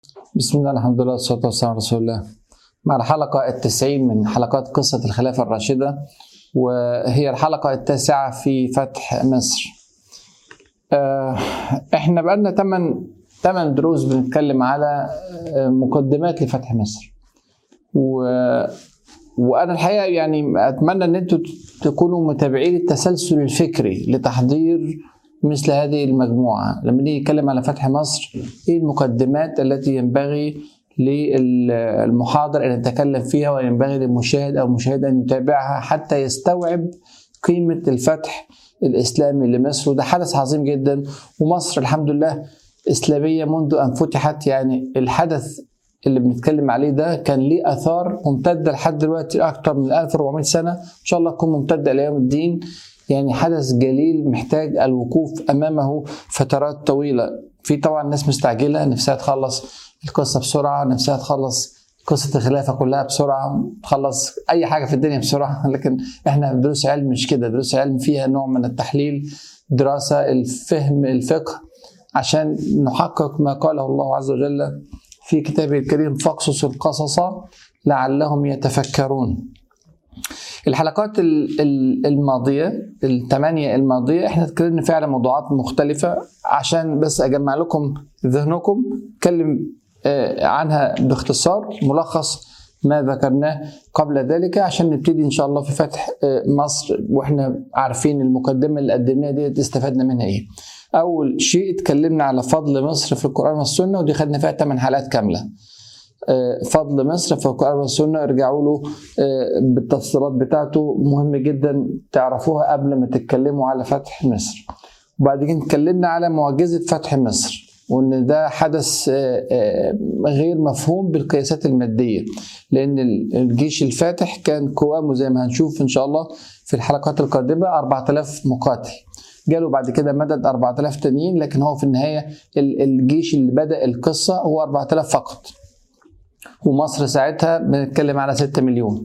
بسم الله الحمد لله والصلاة والسلام على رسول الله مع الحلقة التسعين من حلقات قصة الخلافة الراشدة وهي الحلقة التاسعة في فتح مصر آه، احنا بقالنا 8 8 دروس بنتكلم على آه، مقدمات لفتح مصر و وانا الحقيقه يعني اتمنى ان انتم تكونوا متابعين التسلسل الفكري لتحضير مثل هذه المجموعه لما نيجي نتكلم على فتح مصر ايه المقدمات التي ينبغي للمحاضر ان يتكلم فيها وينبغي للمشاهد او المشاهد ان يتابعها حتى يستوعب قيمه الفتح الاسلامي لمصر وده حدث عظيم جدا ومصر الحمد لله اسلاميه منذ ان فتحت يعني الحدث اللي بنتكلم عليه ده كان ليه اثار ممتده لحد دلوقتي اكثر من 1400 سنه ان شاء الله تكون ممتده الى يوم الدين يعني حدث جليل محتاج الوقوف امامه فترات طويله في طبعا ناس مستعجله نفسها تخلص القصه بسرعه نفسها تخلص قصة الخلافة كلها بسرعة تخلص أي حاجة في الدنيا بسرعة لكن إحنا دروس علم مش كده دروس علم فيها نوع من التحليل دراسة الفهم الفقه عشان نحقق ما قاله الله عز وجل في كتابه الكريم فاقصص القصص لعلهم يتفكرون الحلقات الماضية الثمانية الماضية احنا اتكلمنا فيها على موضوعات مختلفة عشان بس اجمع لكم ذهنكم اتكلم عنها باختصار ملخص ما ذكرناه قبل ذلك عشان نبتدي ان شاء الله في فتح مصر واحنا عارفين المقدمة اللي قدمناها دي استفدنا منها ايه اول شيء اتكلمنا على فضل مصر في القرآن والسنة ودي خدنا فيها 8 حلقات كاملة فضل مصر في القرآن والسنة ارجعوا له بالتفصيلات بتاعته مهم جدا تعرفوها قبل ما تتكلموا على فتح مصر وبعد كده اتكلمنا على معجزة فتح مصر وان ده حدث غير مفهوم بالقياسات المادية لان الجيش الفاتح كان قوامه زي ما هنشوف ان شاء الله في الحلقات القادمة 4000 مقاتل جاله بعد كده مدد 4000 تانيين لكن هو في النهاية الجيش اللي بدأ القصة هو 4000 فقط ومصر ساعتها بنتكلم على 6 مليون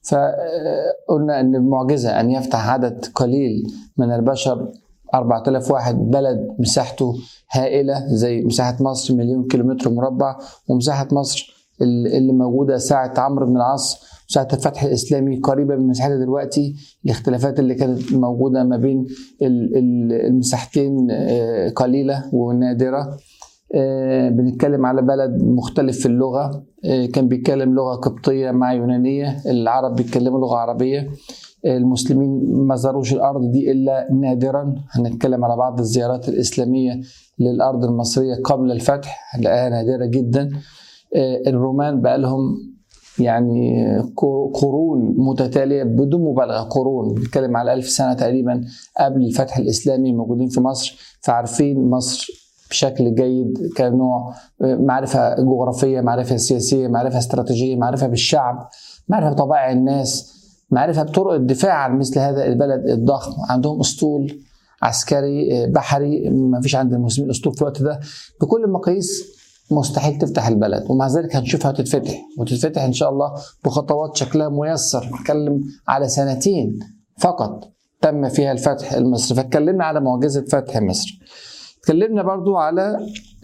فقلنا ان المعجزه ان يفتح عدد قليل من البشر 4000 واحد بلد مساحته هائله زي مساحه مصر مليون كيلومتر مربع ومساحه مصر اللي موجوده ساعه عمرو بن العاص ساعة الفتح الإسلامي قريبة من مساحتها دلوقتي الاختلافات اللي كانت موجودة ما بين المساحتين قليلة ونادرة بنتكلم على بلد مختلف في اللغة كان بيتكلم لغة قبطية مع يونانية العرب بيتكلموا لغة عربية المسلمين ما زاروش الأرض دي إلا نادرا هنتكلم على بعض الزيارات الإسلامية للأرض المصرية قبل الفتح هنلاقيها نادرة جدا الرومان بقى لهم يعني قرون متتالية بدون مبالغة قرون بنتكلم على ألف سنة تقريبا قبل الفتح الإسلامي موجودين في مصر فعارفين مصر بشكل جيد كنوع معرفة جغرافية معرفة سياسية معرفة استراتيجية معرفة بالشعب معرفة بطبائع الناس معرفة بطرق الدفاع عن مثل هذا البلد الضخم عندهم أسطول عسكري بحري ما فيش عند المسلمين أسطول في الوقت ده بكل المقاييس مستحيل تفتح البلد ومع ذلك هنشوفها تتفتح وتتفتح ان شاء الله بخطوات شكلها ميسر نتكلم على سنتين فقط تم فيها الفتح المصري فاتكلمنا على معجزه فتح مصر اتكلمنا برضو على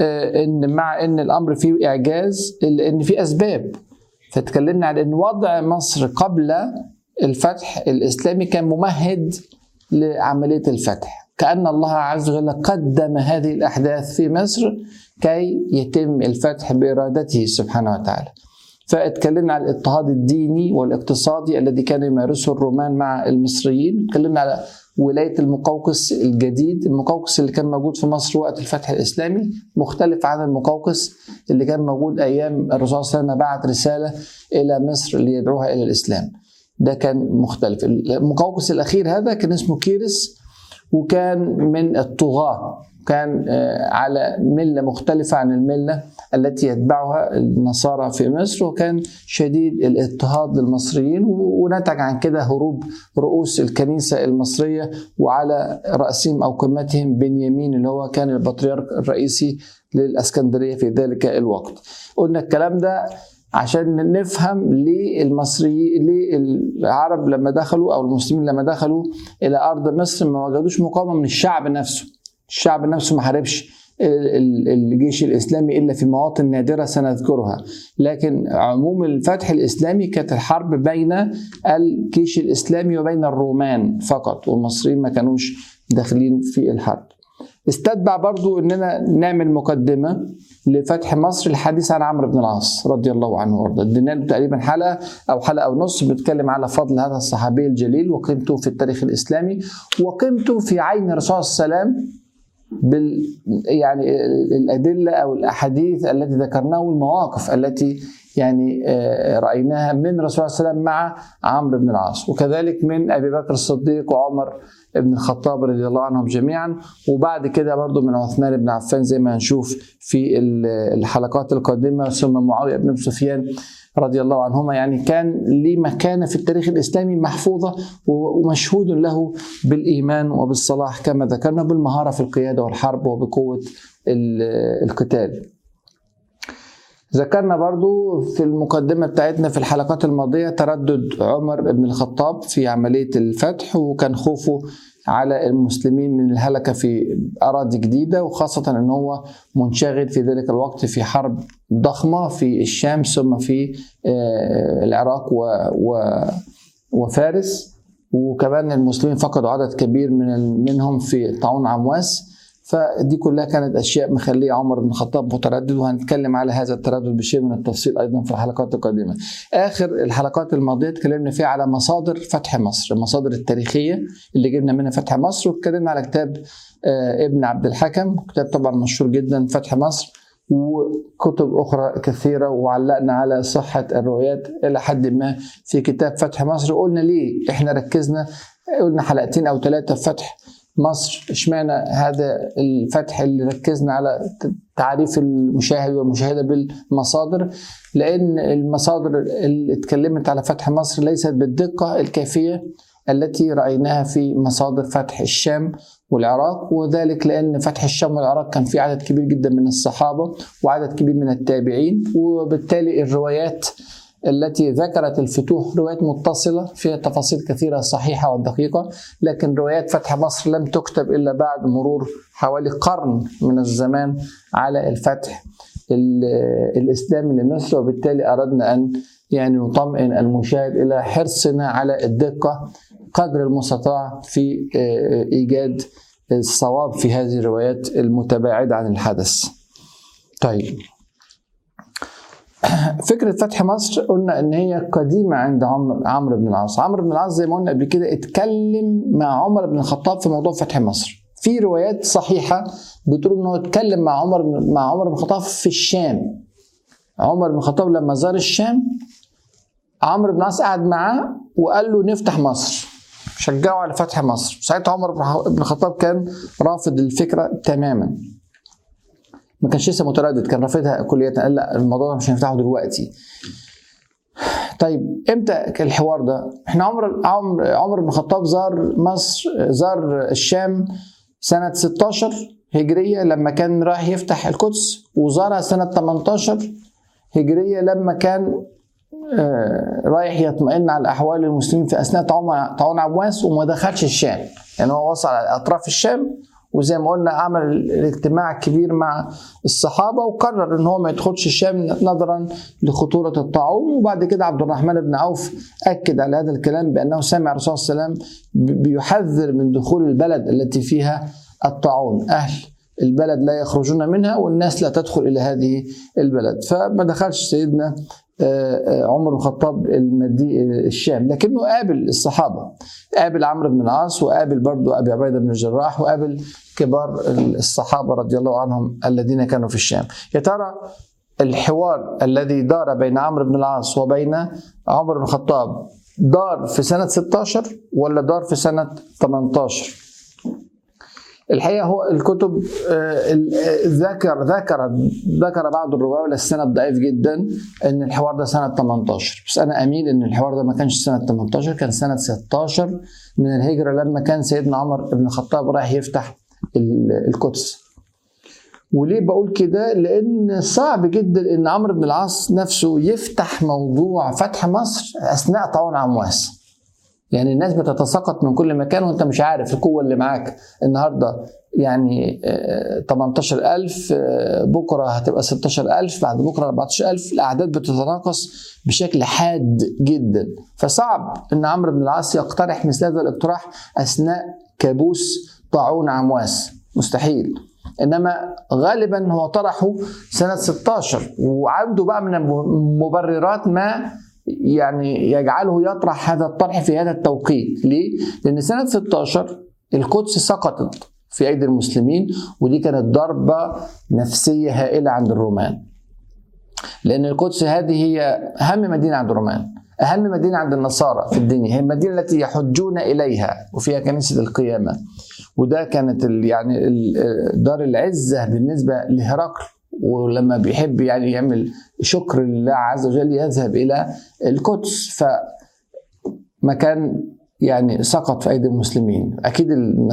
ان مع ان الامر فيه اعجاز الا ان في اسباب فاتكلمنا على ان وضع مصر قبل الفتح الاسلامي كان ممهد لعمليه الفتح كان الله عز وجل قدم هذه الاحداث في مصر كي يتم الفتح بارادته سبحانه وتعالى. فاتكلمنا على الاضطهاد الديني والاقتصادي الذي كان يمارسه الرومان مع المصريين، اتكلمنا على ولايه المقوقس الجديد، المقوقس اللي كان موجود في مصر وقت الفتح الاسلامي مختلف عن المقوقس اللي كان موجود ايام الرسول صلى الله عليه وسلم بعت رساله الى مصر ليدعوها الى الاسلام. ده كان مختلف، المقوقس الاخير هذا كان اسمه كيرس وكان من الطغاة كان على ملة مختلفة عن الملة التي يتبعها النصارى في مصر وكان شديد الاضطهاد للمصريين ونتج عن كده هروب رؤوس الكنيسة المصرية وعلى رأسهم أو قمتهم بنيامين اللي هو كان البطريرك الرئيسي للأسكندرية في ذلك الوقت قلنا الكلام ده عشان نفهم ليه المصريين ليه العرب لما دخلوا او المسلمين لما دخلوا الى ارض مصر ما وجدوش مقاومه من الشعب نفسه الشعب نفسه ما حاربش الجيش الاسلامي الا في مواطن نادره سنذكرها لكن عموم الفتح الاسلامي كانت الحرب بين الجيش الاسلامي وبين الرومان فقط والمصريين ما كانوش داخلين في الحرب استتبع برضو اننا نعمل مقدمه لفتح مصر الحديث عن عمرو بن العاص رضي الله عنه وارضاه ادينا له تقريبا حلقه او حلقه ونص بنتكلم على فضل هذا الصحابي الجليل وقيمته في التاريخ الاسلامي وقيمته في عين الرسول صلى الله عليه وسلم بال يعني الادله او الاحاديث التي ذكرناها والمواقف التي يعني رايناها من الرسول صلى الله عليه وسلم مع عمرو بن العاص وكذلك من ابي بكر الصديق وعمر بن الخطاب رضي الله عنهم جميعا وبعد كده برضو من عثمان بن عفان زي ما هنشوف في الحلقات القادمه ثم معاويه بن سفيان رضي الله عنهما يعني كان ليه مكانه في التاريخ الاسلامي محفوظه ومشهود له بالايمان وبالصلاح كما ذكرنا بالمهاره في القياده والحرب وبقوه القتال. ذكرنا برضو في المقدمة بتاعتنا في الحلقات الماضية تردد عمر بن الخطاب في عملية الفتح وكان خوفه على المسلمين من الهلكة في أراضي جديدة وخاصة أن هو منشغل في ذلك الوقت في حرب ضخمة في الشام ثم في العراق وفارس وكمان المسلمين فقدوا عدد كبير من منهم في طاعون عمواس فدي كلها كانت اشياء مخليه عمر بن الخطاب متردد وهنتكلم على هذا التردد بشيء من التفصيل ايضا في الحلقات القادمه. اخر الحلقات الماضيه اتكلمنا فيها على مصادر فتح مصر، المصادر التاريخيه اللي جبنا منها فتح مصر واتكلمنا على كتاب ابن عبد الحكم، كتاب طبعا مشهور جدا فتح مصر وكتب اخرى كثيره وعلقنا على صحه الروايات الى حد ما في كتاب فتح مصر وقلنا ليه احنا ركزنا قلنا حلقتين او ثلاثه في فتح مصر اشمعنى هذا الفتح اللي ركزنا على تعريف المشاهد والمشاهده بالمصادر لان المصادر اللي اتكلمت على فتح مصر ليست بالدقه الكافيه التي رايناها في مصادر فتح الشام والعراق وذلك لان فتح الشام والعراق كان في عدد كبير جدا من الصحابه وعدد كبير من التابعين وبالتالي الروايات التي ذكرت الفتوح روايات متصلة فيها تفاصيل كثيرة صحيحة ودقيقة لكن روايات فتح مصر لم تكتب إلا بعد مرور حوالي قرن من الزمان على الفتح الإسلامي لمصر وبالتالي أردنا أن يعني نطمئن المشاهد إلى حرصنا على الدقة قدر المستطاع في إيجاد الصواب في هذه الروايات المتباعدة عن الحدث طيب فكرة فتح مصر قلنا إن هي قديمة عند عمرو عمرو بن العاص، عمرو بن العاص زي ما قلنا قبل كده اتكلم مع عمر بن الخطاب في موضوع فتح مصر. في روايات صحيحة بتقول إن هو اتكلم مع عمر مع عمر بن الخطاب في الشام. عمر بن الخطاب لما زار الشام عمرو بن العاص قعد معاه وقال له نفتح مصر. شجعه على فتح مصر. ساعتها عمر بن الخطاب كان رافض الفكرة تماما. ما كانش لسه متردد كان رافضها كلية قال لا الموضوع مش هنفتحه دلوقتي طيب امتى الحوار ده؟ احنا عمر عمر عمر بن الخطاب زار مصر زار الشام سنة 16 هجرية لما كان رايح يفتح القدس وزارها سنة 18 هجرية لما كان رايح يطمئن على احوال المسلمين في اثناء طاعون عبواس وما دخلش الشام يعني هو وصل على اطراف الشام وزي ما قلنا عمل الاجتماع الكبير مع الصحابه وقرر ان هو ما يدخلش الشام نظرا لخطوره الطاعون وبعد كده عبد الرحمن بن عوف اكد على هذا الكلام بانه سمع الرسول صلى الله عليه وسلم بيحذر من دخول البلد التي فيها الطاعون اهل البلد لا يخرجون منها والناس لا تدخل الى هذه البلد فما دخلش سيدنا عمر بن الخطاب المدي الشام لكنه قابل الصحابه قابل عمرو بن العاص وقابل برضه ابي عبيده بن الجراح وقابل كبار الصحابه رضي الله عنهم الذين كانوا في الشام يا ترى الحوار الذي دار بين عمرو بن العاص وبين عمر بن الخطاب دار في سنة 16 ولا دار في سنة 18 الحقيقه هو الكتب ذكر ذكر ذكر بعض الرواه ولا السند ضعيف جدا ان الحوار ده سنه 18 بس انا اميل ان الحوار ده ما كانش سنه 18 كان سنه 16 من الهجره لما كان سيدنا عمر بن الخطاب رايح يفتح القدس وليه بقول كده؟ لأن صعب جدا إن عمرو بن العاص نفسه يفتح موضوع فتح مصر أثناء طاعون عمواس. يعني الناس بتتساقط من كل مكان وانت مش عارف القوه اللي معاك النهارده يعني 18000 بكره هتبقى 16000 بعد بكره 14000 الاعداد بتتناقص بشكل حاد جدا فصعب ان عمرو بن العاص يقترح مثل هذا الاقتراح اثناء كابوس طاعون عمواس مستحيل انما غالبا هو طرحه سنه 16 وعنده بقى من المبررات ما يعني يجعله يطرح هذا الطرح في هذا التوقيت ليه؟ لأن سنة 16 القدس سقطت في أيدي المسلمين ودي كانت ضربة نفسية هائلة عند الرومان لأن القدس هذه هي أهم مدينة عند الرومان أهم مدينة عند النصارى في الدنيا هي المدينة التي يحجون إليها وفيها كنيسة القيامة وده كانت يعني دار العزة بالنسبة لهرقل ولما بيحب يعني يعمل شكر لله عز وجل يذهب الى القدس فمكان يعني سقط في ايدي المسلمين اكيد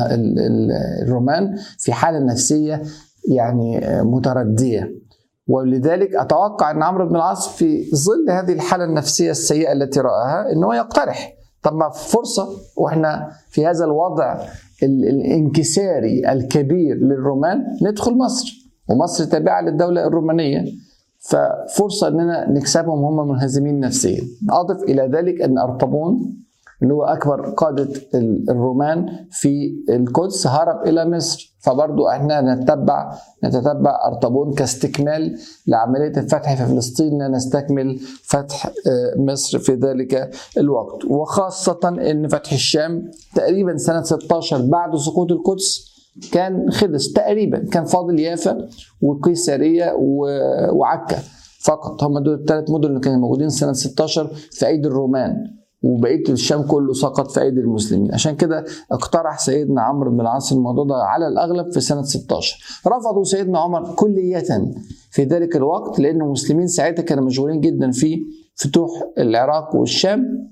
الرومان في حاله نفسيه يعني مترديه ولذلك اتوقع ان عمرو بن العاص في ظل هذه الحاله النفسيه السيئه التي راها ان هو يقترح طب ما فرصه واحنا في هذا الوضع الانكساري الكبير للرومان ندخل مصر ومصر تابعه للدوله الرومانيه ففرصه اننا نكسبهم هم منهزمين نفسيا اضف الى ذلك ان ارطبون اللي هو اكبر قاده الرومان في القدس هرب الى مصر فبرضو احنا نتبع نتتبع ارطبون كاستكمال لعمليه الفتح في فلسطين نستكمل فتح مصر في ذلك الوقت وخاصه ان فتح الشام تقريبا سنه 16 بعد سقوط القدس كان خلص تقريبا كان فاضل يافا وقيساريه وعكا فقط هم دول الثلاث مدن اللي كانوا موجودين سنه 16 في ايدي الرومان وبقيه الشام كله سقط في ايدي المسلمين عشان كده اقترح سيدنا عمرو بن العاص الموضوع ده على الاغلب في سنه 16 رفضوا سيدنا عمر كليه في ذلك الوقت لان المسلمين ساعتها كانوا مشغولين جدا في فتوح العراق والشام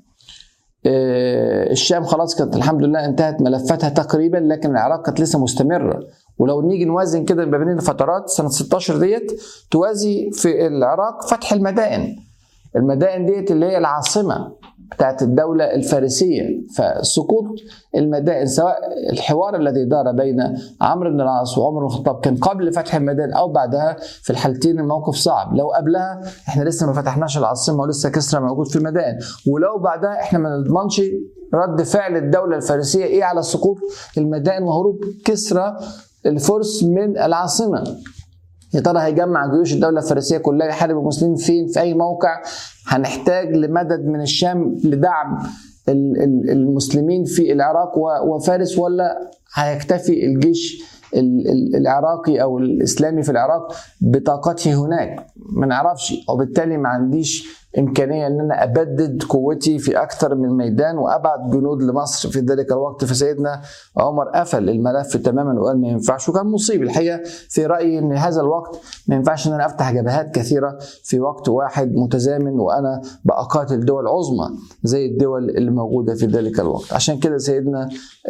الشام خلاص كانت الحمد لله انتهت ملفاتها تقريبا لكن العراق كانت لسه مستمره ولو نيجي نوازن كده ما بين الفترات سنه 16 ديت توازي في العراق فتح المدائن المدائن ديت اللي هي العاصمه بتاعت الدولة الفارسية فسقوط المدائن سواء الحوار الذي دار بين عمرو بن العاص وعمر بن الخطاب كان قبل فتح المدائن أو بعدها في الحالتين الموقف صعب لو قبلها احنا لسه ما فتحناش العاصمة ولسه كسرى موجود في المدائن ولو بعدها احنا ما نضمنش رد فعل الدولة الفارسية ايه على سقوط المدائن وهروب كسرى الفرس من العاصمة يا ترى هيجمع جيوش الدولة الفارسية كلها يحارب المسلمين فين في أي موقع هنحتاج لمدد من الشام لدعم المسلمين في العراق وفارس ولا هيكتفي الجيش العراقي او الاسلامي في العراق بطاقته هناك ما نعرفش وبالتالي ما عنديش امكانيه ان انا ابدد قوتي في اكثر من ميدان وابعت جنود لمصر في ذلك الوقت فسيدنا عمر قفل الملف تماما وقال ما ينفعش وكان مصيب الحقيقه في رايي ان هذا الوقت ما ينفعش ان انا افتح جبهات كثيره في وقت واحد متزامن وانا باقاتل دول عظمى زي الدول اللي موجوده في ذلك الوقت عشان كده سيدنا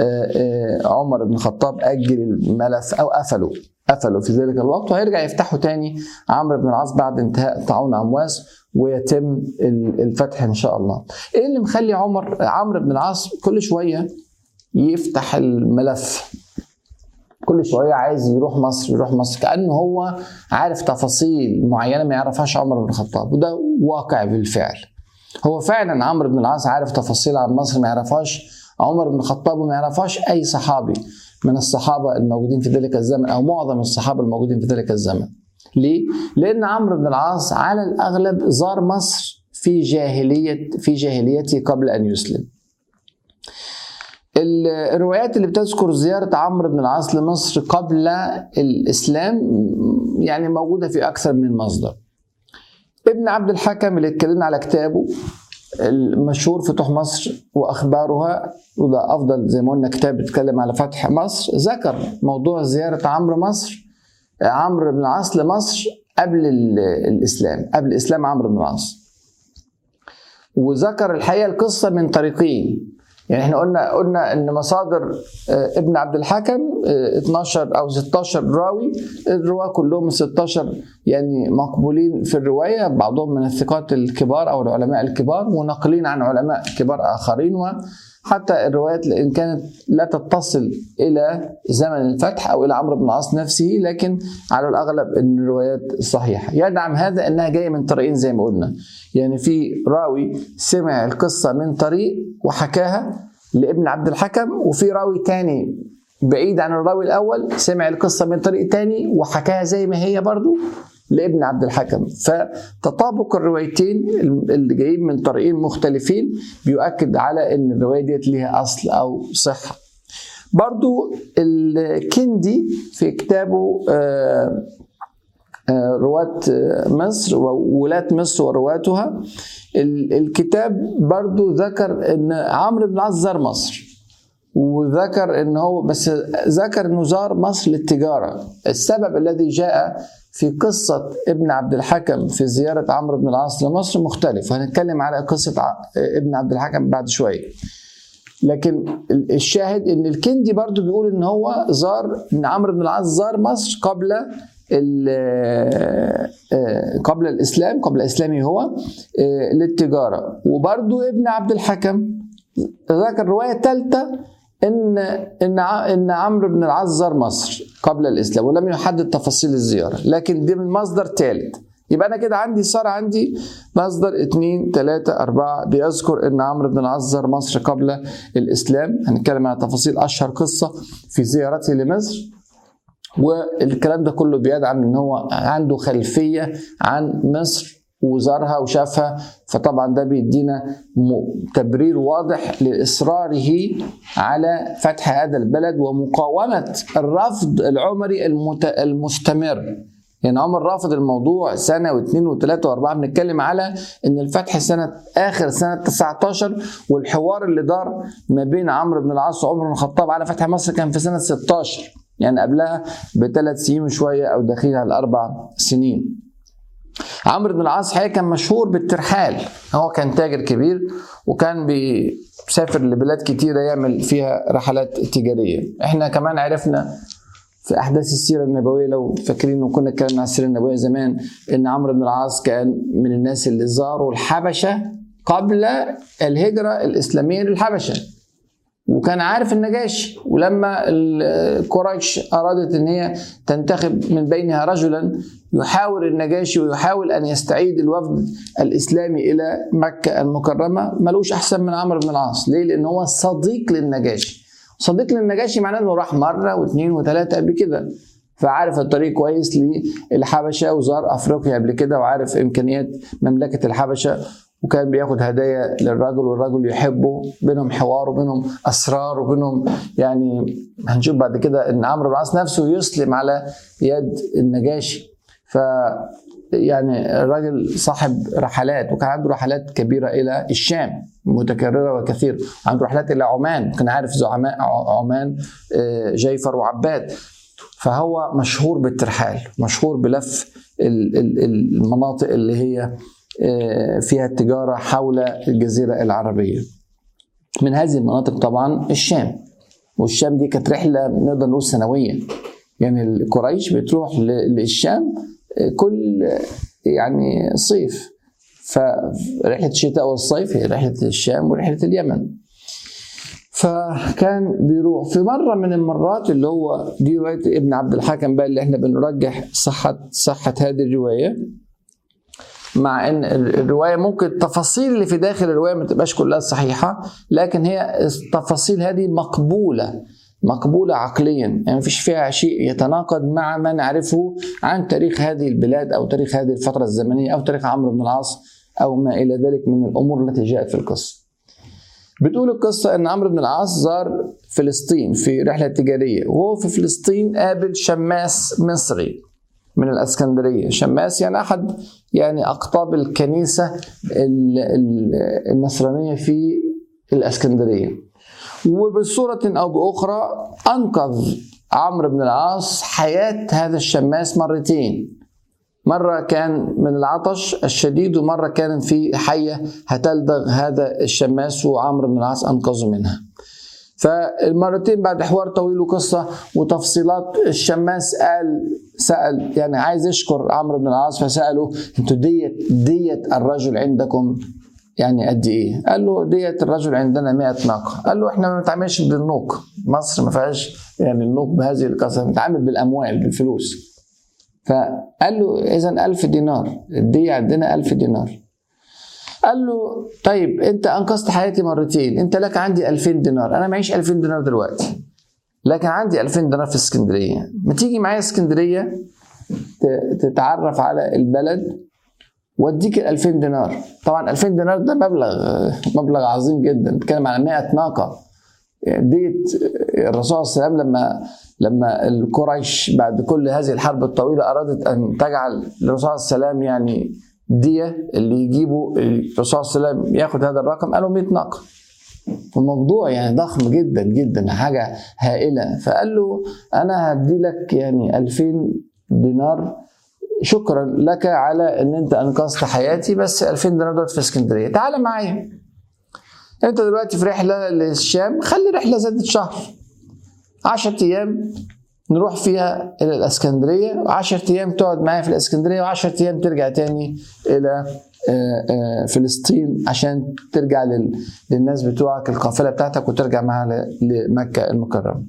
عمر بن الخطاب اجل الملف او قفله قفلوا في ذلك الوقت وهيرجع يفتحوا تاني عمرو بن العاص بعد انتهاء طاعون امواس ويتم الفتح ان شاء الله. ايه اللي مخلي عمر عمرو بن العاص كل شويه يفتح الملف كل شويه عايز يروح مصر يروح مصر كانه هو عارف تفاصيل معينه ما يعرفهاش عمر بن الخطاب وده واقع بالفعل. هو فعلا عمرو بن العاص عارف تفاصيل عن مصر ما يعرفهاش عمر بن الخطاب وما يعرفهاش اي صحابي من الصحابه الموجودين في ذلك الزمن او معظم الصحابه الموجودين في ذلك الزمن. ليه؟ لأن عمرو بن العاص على الأغلب زار مصر في جاهلية في جاهليته قبل أن يسلم. الروايات اللي بتذكر زيارة عمرو بن العاص لمصر قبل الإسلام يعني موجودة في أكثر من مصدر. ابن عبد الحكم اللي اتكلمنا على كتابه المشهور فتوح مصر واخبارها وده افضل زي ما قلنا كتاب بيتكلم على فتح مصر ذكر موضوع زياره عمرو مصر عمرو بن العاص لمصر قبل الاسلام قبل اسلام عمرو بن العاص وذكر الحقيقه القصه من طريقين يعني احنا قلنا قلنا ان مصادر ابن عبد الحكم 12 او 16 راوي الرواه كلهم 16 يعني مقبولين في الروايه بعضهم من الثقات الكبار او العلماء الكبار وناقلين عن علماء كبار اخرين حتى الروايات إن كانت لا تتصل إلى زمن الفتح أو إلى عمرو بن العاص نفسه لكن على الأغلب أن الروايات صحيحة يدعم هذا أنها جاية من طريقين زي ما قلنا يعني في راوي سمع القصة من طريق وحكاها لابن عبد الحكم وفي راوي تاني بعيد عن الراوي الاول سمع القصه من طريق تاني وحكاها زي ما هي برضو لابن عبد الحكم فتطابق الروايتين اللي جايين من طريقين مختلفين بيؤكد على ان الروايه ديت ليها اصل او صحه برضو الكندي في كتابه آه، آه، رواة مصر وولاة مصر ورواتها الكتاب برضو ذكر ان عمرو بن العاص زار مصر وذكر ان هو بس ذكر انه زار مصر للتجاره السبب الذي جاء في قصة ابن عبد الحكم في زيارة عمرو بن العاص لمصر مختلف وهنتكلم على قصة ابن عبد الحكم بعد شوية لكن الشاهد ان الكندي برضو بيقول ان هو زار ان عمرو بن العاص زار مصر قبل قبل الاسلام قبل اسلامه هو للتجاره وبرضو ابن عبد الحكم ذكر روايه ثالثه ان ان ان عمرو بن العاص زار مصر قبل الاسلام ولم يحدد تفاصيل الزياره لكن دي من مصدر ثالث يبقى انا كده عندي صار عندي مصدر اثنين ثلاثة أربعة بيذكر إن عمرو بن العاص زار مصر قبل الإسلام هنتكلم عن تفاصيل أشهر قصة في زيارته لمصر والكلام ده كله بيدعم ان هو عنده خلفيه عن مصر وزارها وشافها فطبعا ده بيدينا تبرير واضح لاصراره على فتح هذا البلد ومقاومه الرفض العمري المستمر يعني عمر رافض الموضوع سنه واثنين وثلاثه واربعه بنتكلم على ان الفتح سنه اخر سنه 19 والحوار اللي دار ما بين عمرو بن العاص وعمر بن الخطاب على فتح مصر كان في سنه 16 يعني قبلها بثلاث سنين وشويه او داخلها على الاربع سنين عمرو بن العاص حقيقه كان مشهور بالترحال هو كان تاجر كبير وكان بيسافر لبلاد كتيره يعمل فيها رحلات تجاريه احنا كمان عرفنا في احداث السيره النبويه لو فاكرين وكنا اتكلمنا عن السيره النبويه زمان ان عمرو بن العاص كان من الناس اللي زاروا الحبشه قبل الهجره الاسلاميه للحبشه وكان عارف النجاشي ولما قريش ارادت ان هي تنتخب من بينها رجلا يحاور النجاشي ويحاول ان يستعيد الوفد الاسلامي الى مكه المكرمه ملوش احسن من عمرو بن العاص ليه لان هو صديق للنجاشي صديق للنجاشي معناه انه راح مره واثنين وثلاثه قبل كده فعارف الطريق كويس للحبشه وزار افريقيا قبل كده وعارف امكانيات مملكه الحبشه وكان بياخد هدايا للرجل والرجل يحبه بينهم حوار وبينهم اسرار وبينهم يعني هنشوف بعد كده ان عمرو بن العاص نفسه يسلم على يد النجاشي ف يعني الراجل صاحب رحلات وكان عنده رحلات كبيره الى الشام متكرره وكثير عنده رحلات الى عمان كان عارف زعماء عمان آه، جيفر وعباد فهو مشهور بالترحال مشهور بلف المناطق اللي هي آه، فيها التجارة حول الجزيرة العربية من هذه المناطق طبعا الشام والشام دي كانت رحلة نقدر نقول سنوية يعني قريش بتروح للشام آه، كل يعني صيف فرحلة الشتاء والصيف هي رحلة الشام ورحلة اليمن فكان بيروح في مرة من المرات اللي هو دي رواية ابن عبد الحكم بقى اللي احنا بنرجح صحة صحة هذه الرواية مع ان الروايه ممكن التفاصيل اللي في داخل الروايه ما تبقاش كلها صحيحه لكن هي التفاصيل هذه مقبوله مقبولة عقليا يعني مفيش فيها شيء يتناقض مع ما نعرفه عن تاريخ هذه البلاد أو تاريخ هذه الفترة الزمنية أو تاريخ عمرو بن العاص أو ما إلى ذلك من الأمور التي جاءت في القصة بتقول القصة أن عمرو بن العاص زار فلسطين في رحلة تجارية وهو في فلسطين قابل شماس مصري من الاسكندريه شماس يعني احد يعني اقطاب الكنيسه النصرانيه في الاسكندريه وبصوره او باخرى انقذ عمرو بن العاص حياه هذا الشماس مرتين مرة كان من العطش الشديد ومرة كان في حية هتلدغ هذا الشماس وعمرو بن العاص أنقذه منها فالمرتين بعد حوار طويل وقصه وتفصيلات الشماس قال سال يعني عايز يشكر عمرو بن العاص فساله انتوا ديت ديت الرجل عندكم يعني قد ايه؟ قال له ديت الرجل عندنا 100 ناقه، قال له احنا ما بنتعاملش بالنوق، مصر ما فيهاش يعني النوق بهذه القصه بنتعامل بالاموال بالفلوس. فقال له اذا 1000 دينار، الدية عندنا 1000 دينار. قال له طيب انت انقذت حياتي مرتين، انت لك عندي 2000 دينار، انا معيش 2000 دينار دلوقتي. لكن عندي 2000 دينار في اسكندريه، ما تيجي معايا اسكندريه تتعرف على البلد واديك ال 2000 دينار طبعا 2000 دينار ده مبلغ مبلغ عظيم جدا بتتكلم على 100 ناقه ديت الرسول صلى الله عليه وسلم لما لما القريش بعد كل هذه الحرب الطويله ارادت ان تجعل للرسول صلى الله عليه وسلم يعني دية اللي يجيبوا الرسول صلى الله عليه وسلم ياخد هذا الرقم قالوا 100 ناقه الموضوع يعني ضخم جدا جدا حاجه هائله فقال له انا هدي لك يعني 2000 دينار شكرا لك على ان انت انقذت حياتي بس 2000 دينار دول في اسكندريه تعال معايا انت دلوقتي في رحله للشام خلي رحله زادت شهر 10 ايام نروح فيها الى الاسكندريه و10 ايام تقعد معايا في الاسكندريه و10 ايام ترجع تاني الى فلسطين عشان ترجع للناس بتوعك القافله بتاعتك وترجع معاها لمكه المكرمه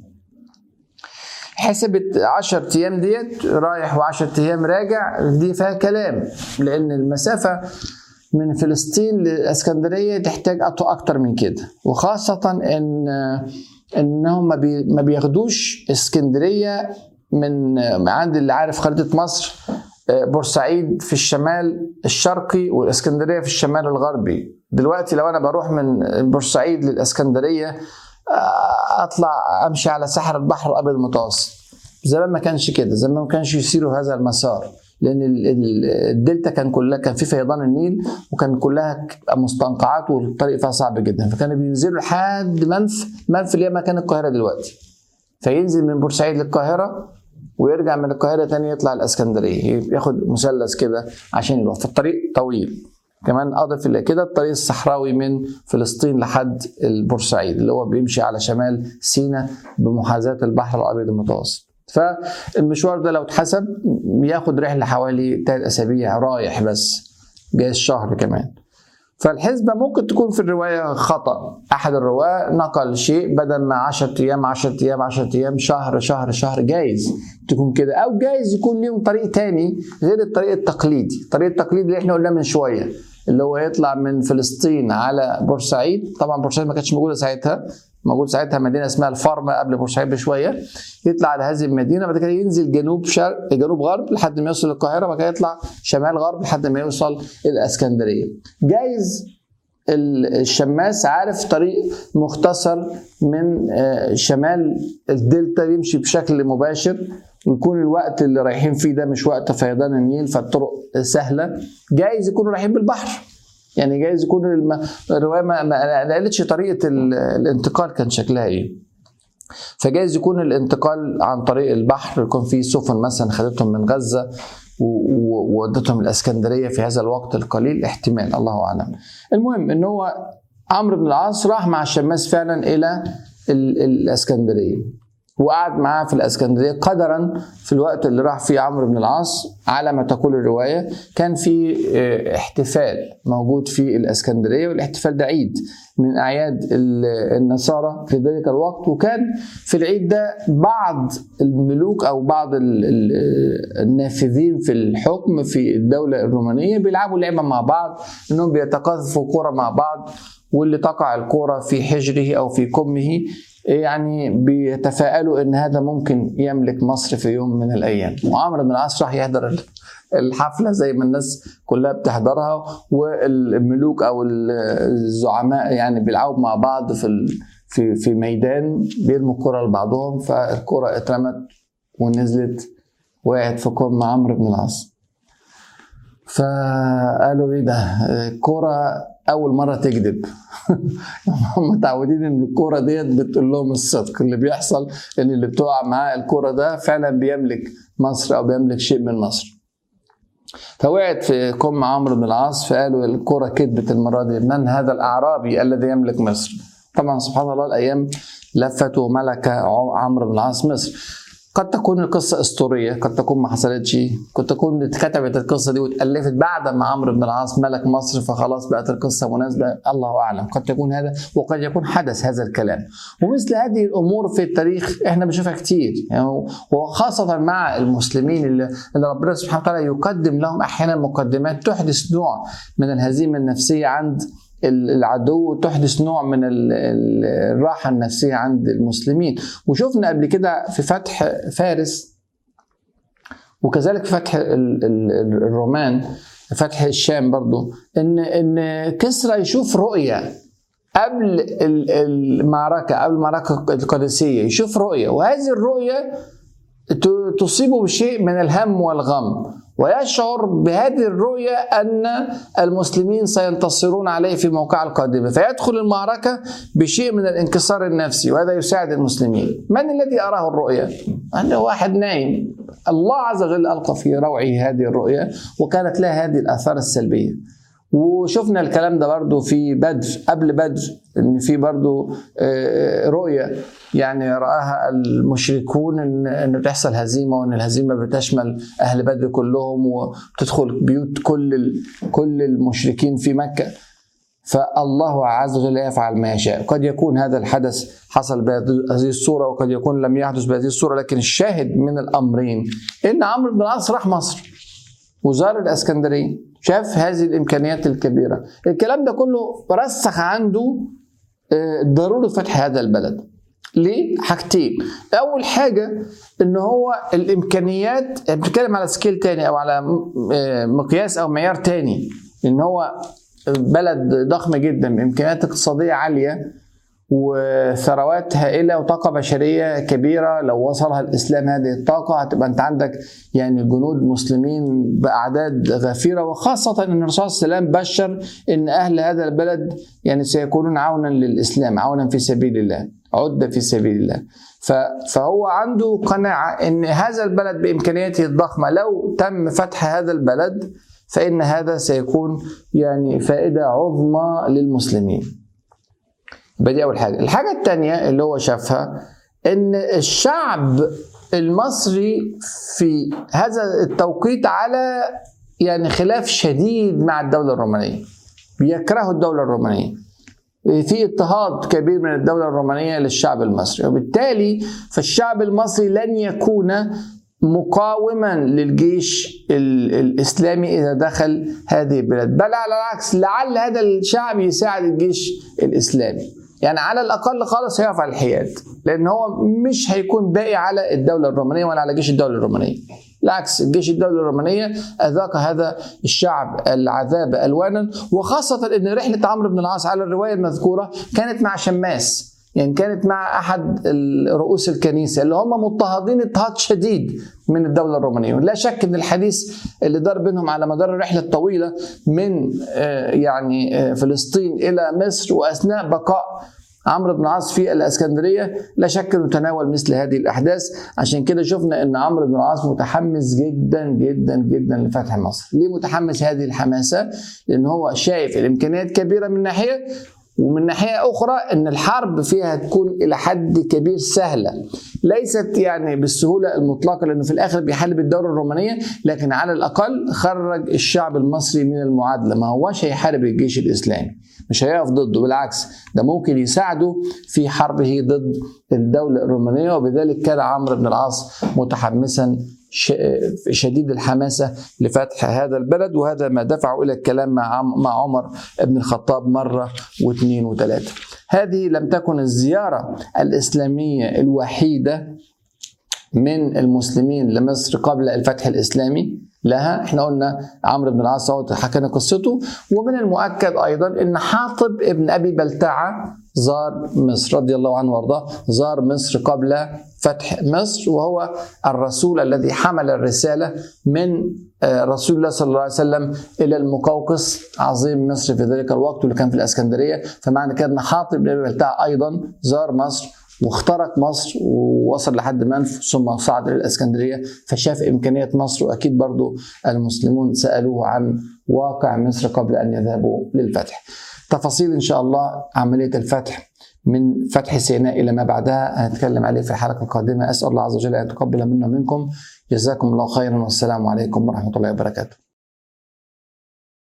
حسبت 10 ايام ديت رايح و10 ايام راجع دي فيها كلام لان المسافه من فلسطين للاسكندريه تحتاج اكتر من كده وخاصه ان انهم ما بياخدوش اسكندريه من عند اللي عارف خريطه مصر بورسعيد في الشمال الشرقي والاسكندريه في الشمال الغربي دلوقتي لو انا بروح من بورسعيد للاسكندريه اطلع امشي على ساحل البحر الابيض المتوسط زمان ما كانش كده زمان ما كانش يسيروا هذا المسار لان الدلتا كان كلها كان في فيضان النيل وكان كلها مستنقعات والطريق فيها صعب جدا فكانوا بينزلوا لحد منف منف اللي هي مكان القاهره دلوقتي فينزل من بورسعيد للقاهره ويرجع من القاهره تاني يطلع الاسكندريه ياخد مثلث كده عشان يروح فالطريق طويل كمان اضف الى كده الطريق الصحراوي من فلسطين لحد البورسعيد اللي هو بيمشي على شمال سيناء بمحاذاه البحر الابيض المتوسط فالمشوار ده لو اتحسب بياخد رحله حوالي ثلاث اسابيع رايح بس جايز شهر كمان فالحسبة ممكن تكون في الرواية خطأ أحد الرواة نقل شيء بدل ما 10 أيام 10 أيام 10 أيام شهر شهر شهر جايز تكون كده أو جايز يكون ليهم طريق تاني غير الطريق التقليدي الطريق التقليدي اللي احنا قلناه من شوية اللي هو يطلع من فلسطين على بورسعيد طبعا بورسعيد ما كانتش موجودة ساعتها موجود ساعتها مدينه اسمها الفارما قبل بورسعيد بشويه يطلع على هذه المدينه بعد كده ينزل جنوب شرق جنوب غرب لحد ما يوصل القاهره بعد كده يطلع شمال غرب لحد ما يوصل الاسكندريه جايز الشماس عارف طريق مختصر من شمال الدلتا يمشي بشكل مباشر ويكون الوقت اللي رايحين فيه ده مش وقت فيضان النيل فالطرق سهله جايز يكونوا رايحين بالبحر يعني جايز يكون الروايه ما, ما قالتش طريقه الانتقال كان شكلها ايه فجايز يكون الانتقال عن طريق البحر يكون في سفن مثلا خدتهم من غزه وودتهم الاسكندريه في هذا الوقت القليل احتمال الله اعلم المهم ان هو عمرو بن العاص راح مع الشماس فعلا الى الاسكندريه وقعد معاه في الاسكندريه قدرا في الوقت اللي راح فيه عمرو بن العاص على ما تقول الروايه كان في احتفال موجود في الاسكندريه والاحتفال ده عيد من اعياد النصارى في ذلك الوقت وكان في العيد ده بعض الملوك او بعض النافذين في الحكم في الدوله الرومانيه بيلعبوا لعبه مع بعض انهم بيتقاذفوا كوره مع بعض واللي تقع الكوره في حجره او في كمه يعني بيتفائلوا ان هذا ممكن يملك مصر في يوم من الايام وعمرو بن العاص راح يحضر الحفله زي ما الناس كلها بتحضرها والملوك او الزعماء يعني بيلعبوا مع بعض في في في ميدان بيرموا الكره لبعضهم فالكره اترمت ونزلت وقعت في كم عمرو بن العاص فقالوا ايه ده كرة اول مره تكذب هم متعودين ان الكوره ديت بتقول لهم الصدق اللي بيحصل ان اللي بتقع معاه الكوره ده فعلا بيملك مصر او بيملك شيء من مصر فوقعت في كم عمرو بن العاص فقالوا الكوره كذبت المره دي من هذا الاعرابي الذي يملك مصر طبعا سبحان الله الايام لفت وملك عمرو بن العاص مصر قد تكون القصة أسطورية قد تكون ما حصلتش قد تكون اتكتبت القصة دي واتألفت بعد ما عمرو بن العاص ملك مصر فخلاص بقت القصة مناسبة الله أعلم قد تكون هذا وقد يكون حدث هذا الكلام ومثل هذه الأمور في التاريخ احنا بنشوفها كتير يعني وخاصة مع المسلمين اللي, اللي ربنا سبحانه وتعالى يقدم لهم أحيانا مقدمات تحدث نوع من الهزيمة النفسية عند العدو تحدث نوع من الراحه النفسيه عند المسلمين وشفنا قبل كده في فتح فارس وكذلك في فتح الرومان فتح الشام برضو ان ان كسرى يشوف رؤيه قبل المعركه قبل المعركه القادسيه يشوف رؤيه وهذه الرؤيه تصيبه بشيء من الهم والغم ويشعر بهذه الرؤية أن المسلمين سينتصرون عليه في موقع القادمة فيدخل المعركة بشيء من الانكسار النفسي وهذا يساعد المسلمين من الذي أراه الرؤية؟ أنه واحد نايم الله عز وجل ألقى في روعه هذه الرؤية وكانت لها هذه الآثار السلبية وشفنا الكلام ده برضو في بدر قبل بدر ان في برضو رؤية يعني رآها المشركون ان ان تحصل هزيمة وان الهزيمة بتشمل اهل بدر كلهم وتدخل بيوت كل كل المشركين في مكة فالله عز وجل يفعل ما يشاء قد يكون هذا الحدث حصل بهذه الصورة وقد يكون لم يحدث بهذه الصورة لكن الشاهد من الأمرين إن عمرو بن العاص راح مصر وزار الإسكندرية شاف هذه الامكانيات الكبيره الكلام ده كله رسخ عنده ضروره فتح هذا البلد ليه حاجتين اول حاجه ان هو الامكانيات بنتكلم على سكيل تاني او على مقياس او معيار تاني ان هو بلد ضخم جدا بامكانيات اقتصاديه عاليه وثروات هائلة وطاقة بشرية كبيرة لو وصلها الإسلام هذه الطاقة هتبقى أنت عندك يعني جنود مسلمين بأعداد غفيرة وخاصة أن الرسول صلى الله عليه وسلم بشر أن أهل هذا البلد يعني سيكونون عونا للإسلام عونا في سبيل الله عدة في سبيل الله فهو عنده قناعة أن هذا البلد بإمكانياته الضخمة لو تم فتح هذا البلد فإن هذا سيكون يعني فائدة عظمى للمسلمين يبقى دي اول حاجه الحاجه الثانيه اللي هو شافها ان الشعب المصري في هذا التوقيت على يعني خلاف شديد مع الدوله الرومانيه بيكرهوا الدوله الرومانيه في اضطهاد كبير من الدوله الرومانيه للشعب المصري وبالتالي فالشعب المصري لن يكون مقاوما للجيش الاسلامي اذا دخل هذه البلاد بل على العكس لعل هذا الشعب يساعد الجيش الاسلامي يعني على الاقل خالص هيقف على الحياد لان هو مش هيكون باقي على الدوله الرومانيه ولا على جيش الدوله الرومانيه بالعكس الجيش الدوله الرومانيه اذاق هذا الشعب العذاب الوانا وخاصه ان رحله عمرو بن العاص على الروايه المذكوره كانت مع شماس يعني كانت مع احد رؤوس الكنيسه اللي هم مضطهدين اضطهاد شديد من الدوله الرومانيه لا شك ان الحديث اللي دار بينهم على مدار الرحله الطويله من يعني فلسطين الى مصر واثناء بقاء عمرو بن العاص في الاسكندريه لا شك انه تناول مثل هذه الاحداث عشان كده شفنا ان عمرو بن العاص متحمس جدا جدا جدا لفتح مصر ليه متحمس هذه الحماسه لان هو شايف الامكانيات كبيره من ناحيه ومن ناحية أخرى أن الحرب فيها تكون إلى حد كبير سهلة ليست يعني بالسهولة المطلقة لأنه في الآخر بيحارب الدولة الرومانية لكن على الأقل خرج الشعب المصري من المعادلة ما هواش هيحارب الجيش الإسلامي مش هيقف ضده بالعكس ده ممكن يساعده في حربه ضد الدولة الرومانية وبذلك كان عمرو بن العاص متحمسا شديد الحماسة لفتح هذا البلد وهذا ما دفعه إلى الكلام مع مع عمر بن الخطاب مرة واثنين وثلاثة هذه لم تكن الزيارة الإسلامية الوحيدة من المسلمين لمصر قبل الفتح الإسلامي لها احنا قلنا عمرو بن العاص حكينا قصته ومن المؤكد ايضا ان حاطب ابن ابي بلتعه زار مصر رضي الله عنه وارضاه زار مصر قبل فتح مصر وهو الرسول الذي حمل الرساله من رسول الله صلى الله عليه وسلم الى المقوقس عظيم مصر في ذلك الوقت واللي كان في الاسكندريه فمعنى كده ان حاطب بن ابي بلتعه ايضا زار مصر واخترق مصر ووصل لحد منف ثم صعد الى الاسكندريه فشاف امكانيه مصر واكيد برضو المسلمون سالوه عن واقع مصر قبل ان يذهبوا للفتح. تفاصيل ان شاء الله عمليه الفتح من فتح سيناء الى ما بعدها هنتكلم عليه في الحلقه القادمه اسال الله عز وجل ان يتقبل منا ومنكم جزاكم الله خيرا والسلام عليكم ورحمه الله وبركاته